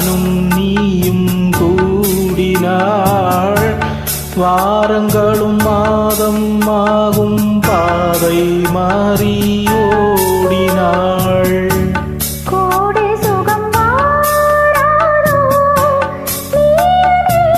நானும் நீயும் கூடினாள் வாரங்களும் மாதம் ஆகும் பாதை மாறி ஓடினாள் கோடி சுகம் வாராதோ நீயே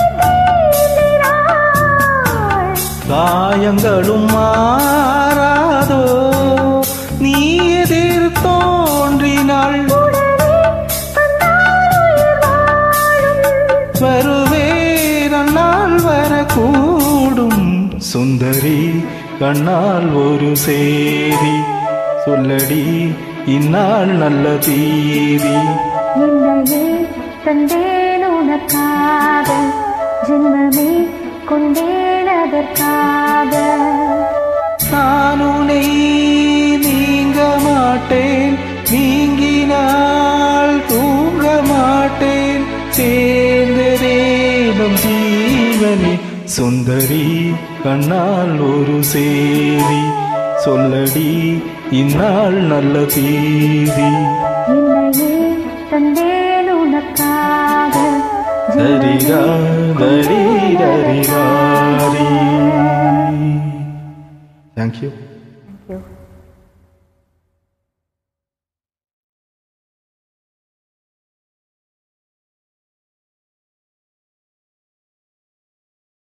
தீண்டினாய் காயங்களும் மாறாதோ நீ எதிர் தோன்றினாள் உடனே வந்தால் உயிர் வாழும் வருவேன் அந்நாள் வரக்கூடும் சுந்தரி கண்ணால் ஒரு சேரி சொல்லடி இந்நாள் நல்ல தீதி என்னையே தந்தேன் உனக்காக ஜென்மமே கொண்டேன் அதற்காக நான் உன்னை நீங்க மாட்டேன் நீங்கினால் தூங்க மாட்டேன் சேர்ந்ததே நம் ஜீவனே சுந்தரி கண்ணால் ஒரு சேரி சொல்லடி இந்நாள் நல்ல தீதி என்னையே தந்தேன் உனக்காக தரிரா தரி தரிராரி தேங்க்யூ